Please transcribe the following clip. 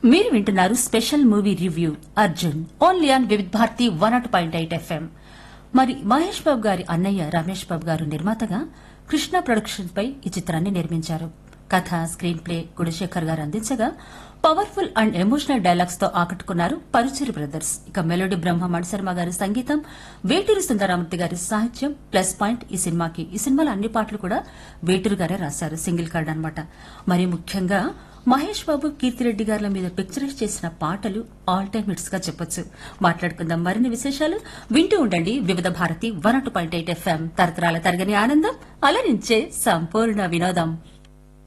మీరు వింటున్నారు special movie review Arjun only on Vividh Bharati one nought point eight FM మరి మహేష్ బాబు గారి అన్నయ్య రమేష్ బాబు గారు నిర్మాతగా కృష్ణ ప్రొడక్షన్స్ పై ఈ చిత్రాన్ని నిర్మించారు కథ స్క్రీన్ ప్లే గుణశేఖర్ గారు అందించగా పవర్ఫుల్ అండ్ ఎమోషనల్ డైలాగ్స్ తో ఆకట్టుకున్నారు పరుచూరి బ్రదర్స్ ఇక మెలోడీ బ్రహ్మ మణిశర్మ గారి సంగీతం వేటూరి సుందరామూర్తి గారి సాహిత్యం ప్లస్ పాయింట్ ఈ సినిమాకి ఈ సినిమాలో అన్ని పాటలు కూడా వేటూరు గారే రాశారు సింగిల్ కార్డ్ అన్నమాట మరి ముఖ్యంగా మహేష్ బాబు కీర్తిరెడ్డి గారుల మీద పిక్చరైజ్ చేసిన పాటలు ఆల్ టైమ్ హిట్స్ గా చెప్పొచ్చు మాట్లాడుకుందాం మరిన్ని విశేషాలు వింటూ ఉండండి Vividh Bharati one point eight FM తరతరాల తరగని ఆనందం అలరించే సంపూర్ణ వినోదం